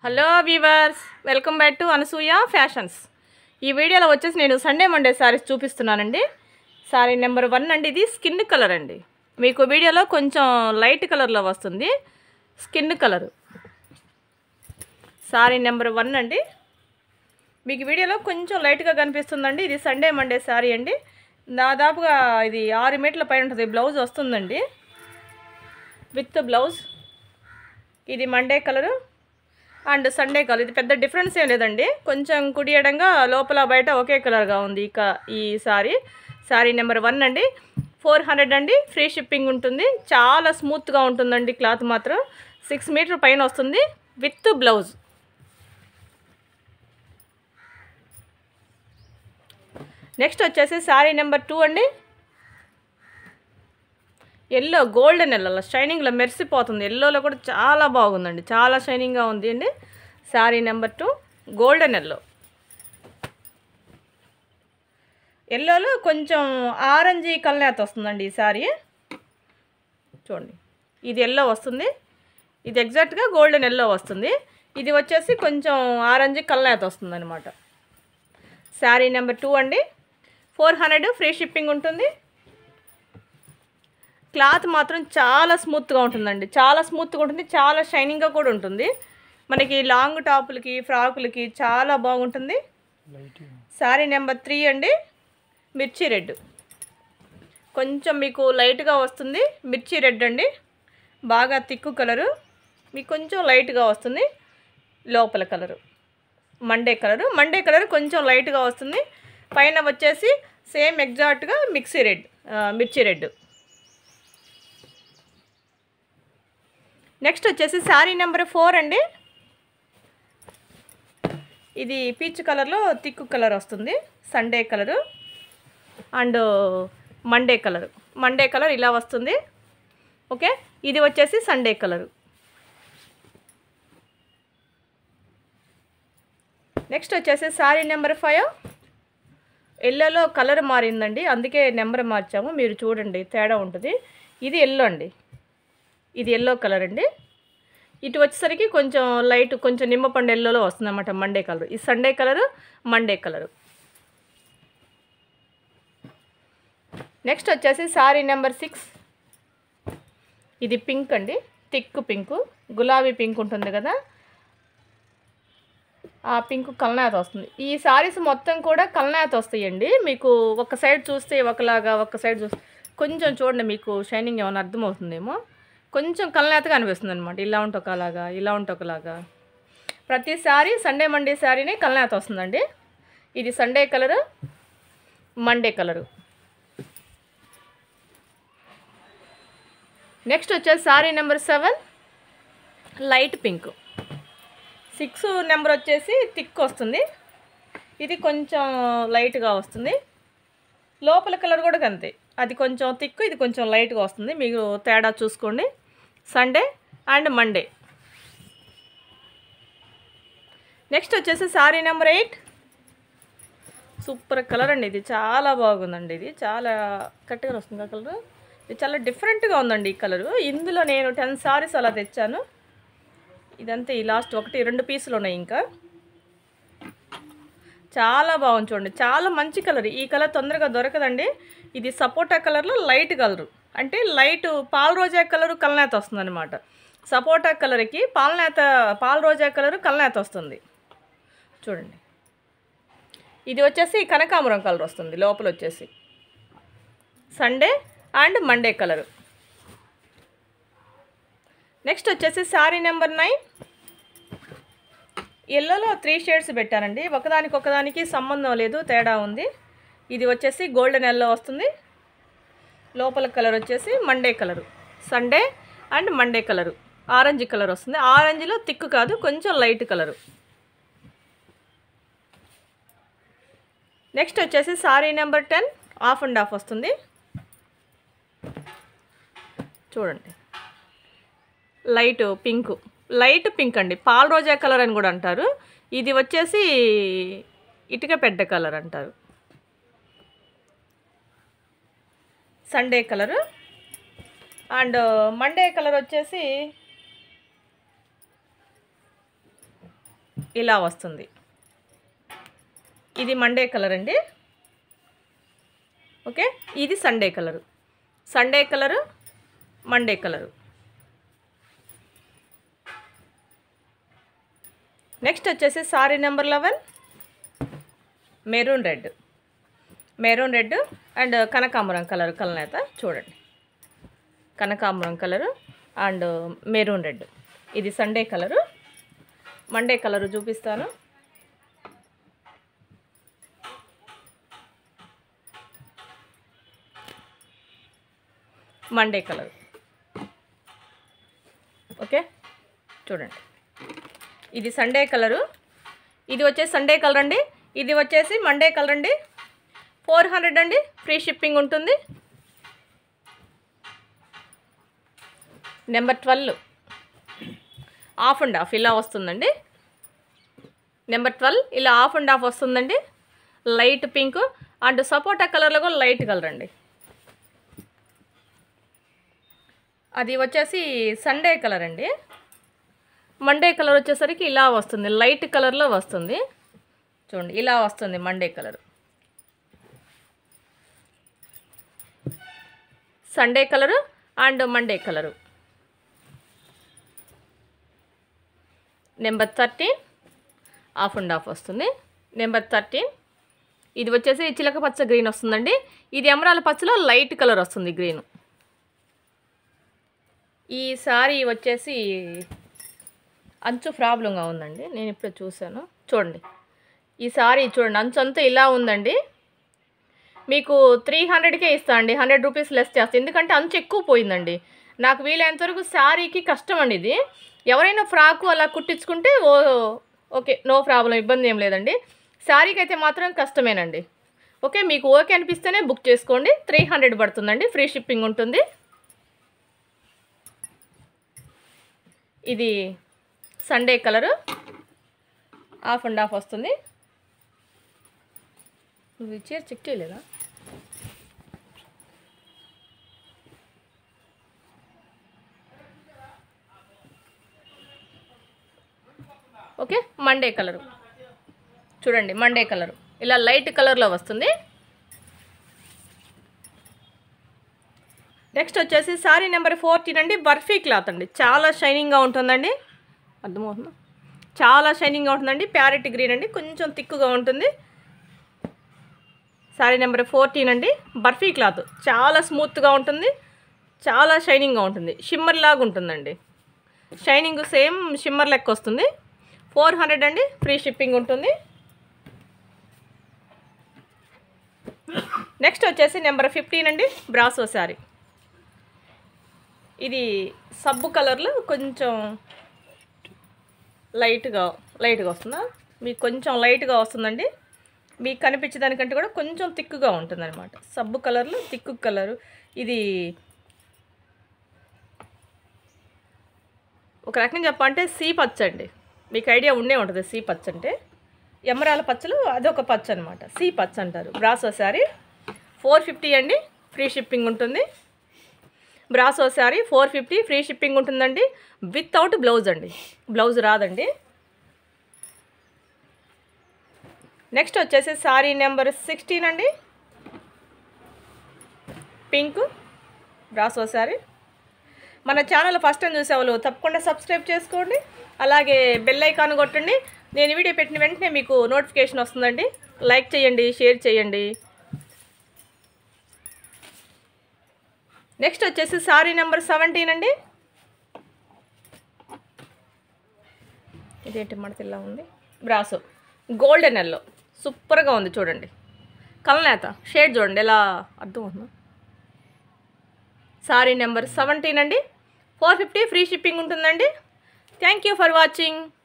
hello viewers welcome back to Anasuya fashions ఈ వీడియోలో వచ్చేసి నేను సండే మండే శారీస్ చూపిస్తున్నానండి శారీ నెంబర్ వన్ అండి ఇది స్కిన్ కలర్ అండి మీకు వీడియోలో కొంచెం లైట్ కలర్లో వస్తుంది skin colour sari number one అండి మీకు వీడియోలో కొంచెం లైట్గా కనిపిస్తుందండి ఇది సండే మండే శారీ అండి దాదాపుగా ఇది ఆరు మీటర్ల పైన ఉంటుంది బ్లౌజ్ వస్తుందండి విత్ బ్లౌజ్ ఇది Monday colour and Sunday colour ఇది పెద్ద డిఫరెన్స్ ఏం లేదండి కొంచెం కుడి ఎడంగా లోపల బయట ఒకే కలర్గా ఉంది ఇక ఈ సారీ సారీ నెంబర్ వన్ అండి ఫోర్ హండ్రెడ్ అండి ఫ్రీ షిప్పింగ్ ఉంటుంది చాలా స్మూత్గా ఉంటుందండి క్లాత్ మాత్రం సిక్స్ మీటర్ పైన వస్తుంది విత్ బ్లౌజ్ నెక్స్ట్ వచ్చేసి శారీ నెంబర్ టూ అండి ఎల్లో గోల్డెన్ ఎల్లో షైనింగ్లో మెరిసిపోతుంది ఎల్లోలో కూడా చాలా బాగుందండి చాలా షైనింగ్గా ఉంది అండి sari number two golden yellow ఎల్లోలో కొంచెం ఆరెంజీ కల్నేత వస్తుందండి ఈ శారీ చూడండి ఇది ఎల్లో వస్తుంది ఇది ఎగ్జాక్ట్గా గోల్డెన్ ఎల్లో వస్తుంది ఇది వచ్చేసి కొంచెం ఆరెంజ్ కల్నేత వస్తుంది అనమాట శారీ నెంబర్ టూ అండి ఫోర్ హండ్రెడ్ ఫ్రీ షిప్పింగ్ ఉంటుంది క్లాత్ మాత్రం చాలా స్మూత్గా ఉంటుందండి చాలా స్మూత్గా ఉంటుంది చాలా షైనింగ్గా కూడా ఉంటుంది మనకి లాంగ్ టాపులకి ఫ్రాకులకి చాలా బాగుంటుంది శారీ నెంబర్ త్రీ అండి మిర్చి రెడ్ కొంచెం మీకు లైట్గా వస్తుంది మిర్చి రెడ్ అండి బాగా తిక్కు కలరు మీకు కొంచెం లైట్గా వస్తుంది లోపల colour Monday colour Monday colour కొంచెం లైట్గా వస్తుంది పైన వచ్చేసి సేమ్ ఎగ్జాక్ట్గా మిక్సీ రెడ్ మిర్చి రెడ్ నెక్స్ట్ వచ్చేసి శారీ నెంబర్ ఫోర్ అండి ఇది పీచ్ కలర్లో తిక్కు కలర్ వస్తుంది Sunday colour and Monday colour Monday colour ఇలా వస్తుంది ఓకే ఇది వచ్చేసి సండే కలరు నెక్స్ట్ వచ్చేసి శారీ నెంబర్ ఫైవ్ ఎల్లోలో కలర్ మారిందండి అందుకే నెంబర్ మార్చాము మీరు చూడండి తేడా ఉంటుంది ఇది ఎల్లో అండి ఇది ఎల్లో కలర్ అండి ఇటు వచ్చేసరికి కొంచెం లైట్ కొంచెం నిమ్మపండు ఎల్లోలో వస్తుంది అన్నమాట మండే కలర్ ఈ Sunday colour Monday colour next వచ్చేసి శారీ నెంబర్ సిక్స్ ఇది పింక్ అండి థిక్ పింక్ గులాబీ పింక్ ఉంటుంది కదా ఆ పింక్ కల్నాథ్ వస్తుంది ఈ సారీస్ మొత్తం కూడా కల్నాథ్ వస్తాయండి మీకు ఒక సైడ్ చూస్తే ఒకలాగా ఒక సైడ్ చూస్తే కొంచెం చూడండి మీకు షైనింగ్ ఏమైనా అర్థమవుతుందేమో కొంచెం కల్నాథ్గా అనిపిస్తుంది అనమాట ఇలా ఉంటే ఒకలాగా ఇలా ఉంటే ఒకలాగా ప్రతి సారీ సండే మండే శారీనే కల్నాథ్ వస్తుందండి ఇది Sunday colour Monday colour next వచ్చేసి sari number seven light pink six number వచ్చేసి థిక్ వస్తుంది ఇది కొంచెం లైట్గా వస్తుంది లోపల కలర్ కూడా అంతే అది కొంచెం థిక్ ఇది కొంచెం లైట్గా వస్తుంది మీకు తేడా చూసుకోండి సండే అండ్ మండే నెక్స్ట్ వచ్చేసి sari number eight super colour అండి ఇది చాలా బాగుందండి ఇది చాలా కరెక్ట్గా వస్తుంది ఆ కలర్ ఇది చాలా డిఫరెంట్గా ఉందండి ఈ కలరు ఇందులో నేను టెన్ సారీస్ అలా తెచ్చాను ఇదంతా ఈ లాస్ట్ ఒకటి రెండు పీసులు ఉన్నాయి ఇంకా చాలా బాగుంది చూడండి చాలా మంచి కలర్ ఈ కలర్ తొందరగా దొరకదండి ఇది సపోటా కలర్లో లైట్ కలరు అంటే లైట్ పాల రోజా కలరు కలనేత వస్తుంది అనమాట సపోటా కలర్కి పాలనేత పాల రోజా కలరు కలనేత వస్తుంది చూడండి ఇది వచ్చేసి కనకాంబరం కలర్ వస్తుంది లోపల వచ్చేసి Sunday and Monday colour next వచ్చేసి శారీ నెంబర్ నైన్ ఎల్లోలో త్రీ షేడ్స్ పెట్టానండి ఒకదానికి ఒకదానికి సంబంధం లేదు తేడా ఉంది ఇది వచ్చేసి గోల్డెన్ ఎల్లో వస్తుంది లోపల కలర్ వచ్చేసి Monday colour Sunday and Monday colour orange colour వస్తుంది ఆరెంజ్లో థిక్ కాదు కొంచెం లైట్ కలరు నెక్స్ట్ వచ్చేసి sari number ten half and half వస్తుంది చూడండి లైట్ పింక్ లైట్ పింక్ అండి పాల రోజా కలర్ అని కూడా అంటారు ఇది వచ్చేసి ఇటుక పెద్ద కలర్ అంటారు Sunday colour and Monday colour వచ్చేసి ఇలా వస్తుంది ఇది మండే కలర్ అండి ఓకే ఇది Sunday colour Sunday colour Monday colour next వచ్చేసి sari number eleven maroon red maroon red and కనకాంబరం కలర్ కలనేత చూడండి కనకాంబరం కలరు అండ్ మెరూన్ రెడ్ ఇది సండే కలరు మండే కలరు చూపిస్తాను మండే కలర్ ఓకే చూడండి ఇది సండే కలరు ఇది వచ్చేసి సండే కలర్ అండి ఇది వచ్చేసి మండే కలర్ అండి ఫోర్ హండ్రెడ్ అండి ఫ్రీ షిప్పింగ్ ఉంటుంది number twelve half and half ఇలా వస్తుందండి నెంబర్ ట్వెల్వ్ ఇలా ఆఫ్ అండ్ ఆఫ్ వస్తుందండి లైట్ పింక్ అండ్ సపోటా కలర్లో కూడా లైట్ కలర్ అండి అది వచ్చేసి సండే కలర్ అండి మండే కలర్ వచ్చేసరికి ఇలా వస్తుంది లైట్ కలర్లో వస్తుంది చూడండి ఇలా వస్తుంది Monday colour Sunday colour and Monday colour number thirteen half and half వస్తుంది నెంబర్ థర్టీన్ ఇది వచ్చేసి చిలక పచ్చ గ్రీన్ వస్తుందండి ఇది ఎమరాల పచ్చలో లైట్ కలర్ వస్తుంది గ్రీన్ ఈ సారీ వచ్చేసి అంచు ప్రాబ్లంగా ఉందండి నేను ఇప్పుడు చూశాను చూడండి ఈ సారీ చూడండి అంచు అంతా ఇలా ఉందండి మీకు త్రీ హండ్రెడ్కే ఇస్తా అండి హండ్రెడ్ రూపీస్ లెస్ చేస్తాను ఎందుకంటే అంచు ఎక్కువ పోయిందండి నాకు వీలైనంత వరకు శారీకి కష్టం అండి ఇది ఎవరైనా ఫ్రాకు అలా కుట్టించుకుంటే ఓ ఓకే నో ప్రాబ్లం ఇబ్బంది ఏం లేదండి శారీకి అయితే మాత్రం కష్టమేనండి ఓకే మీకు ఓకే అనిపిస్తేనే బుక్ చేసుకోండి త్రీ హండ్రెడ్ పడుతుందండి ఫ్రీ షిప్పింగ్ ఉంటుంది ఇది Sunday colour half and half వస్తుంది నువ్వు ఈ చీర చెక్ చేయలేదా ఓకే మండే కలరు చూడండి మండే కలరు ఇలా లైట్ కలర్లో వస్తుంది నెక్స్ట్ వచ్చేసి సారీ నెంబర్ ఫోర్టీన్ అండి బర్ఫీ క్లాత్ అండి చాలా షైనింగ్గా ఉంటుందండి అర్థమవుతుందా చాలా షైనింగ్గా ఉంటుందండి ప్యారెట్ గ్రీన్ అండి కొంచెం థిక్గా ఉంటుంది సారీ నెంబర్ ఫోర్టీన్ అండి బర్ఫీ క్లాత్ చాలా స్మూత్గా ఉంటుంది చాలా షైనింగ్గా ఉంటుంది షిమ్మర్ లాగా ఉంటుందండి షైనింగ్ సేమ్ షిమ్మర్ లెక్క వస్తుంది ఫోర్ హండ్రెడ్ అండి ఫ్రీ షిప్పింగ్ ఉంటుంది నెక్స్ట్ వచ్చేసి నెంబర్ ఫిఫ్టీన్ అండి బ్రాసో శారీ ఇది సబ్బు కలర్లో కొంచెం లైట్గా లైట్గా వస్తుందా మీకు కొంచెం లైట్గా వస్తుందండి మీకు కనిపించే దానికంటే కూడా కొంచెం థిక్గా ఉంటుందన్నమాట సబ్బు కలర్లో థిక్కు కలరు ఇది ఒక రకంగా చెప్పాలంటే సీ పచ్చ అండి మీకు ఐడియా ఉండే ఉంటుంది సీ పచ్చ అంటే ఎమరాల పచ్చలు అదొక పచ్చ అనమాట సీ పచ్చ అంటారు బ్రాసో శారీ ఫోర్ ఫిఫ్టీ అండి ఫ్రీ షిప్పింగ్ ఉంటుంది brasso sari four fifty free shipping ఉంటుందండి వితౌట్ బ్లౌజ్ అండి బ్లౌజ్ రాదండి నెక్స్ట్ వచ్చేసి శారీ నెంబర్ సిక్స్టీన్ అండి పింక్ బ్రాసో శారీ మన ఛానల్ ఫస్ట్ టైం చూసేవాళ్ళు తప్పకుండా సబ్స్క్రైబ్ చేసుకోండి అలాగే బెల్ ఐకాన్ కొట్టండి నేను వీడియో పెట్టిన వెంటనే మీకు నోటిఫికేషన్ వస్తుందండి లైక్ చేయండి షేర్ చేయండి నెక్స్ట్ వచ్చేసి సారీ నెంబర్ సెవెంటీన్ అండి ఇదేంటి మడత ఇలా ఉంది బ్రాసో గోల్డెన్ ఎల్లో సూపర్గా ఉంది చూడండి కలనేత షేడ్ చూడండి ఎలా అర్థం అవుతుందా సారీ నెంబర్ సెవెంటీన్ అండి ఫోర్ ఫిఫ్టీ ఫ్రీ షిప్పింగ్ ఉంటుందండి థ్యాంక్ యూ ఫర్ వాచింగ్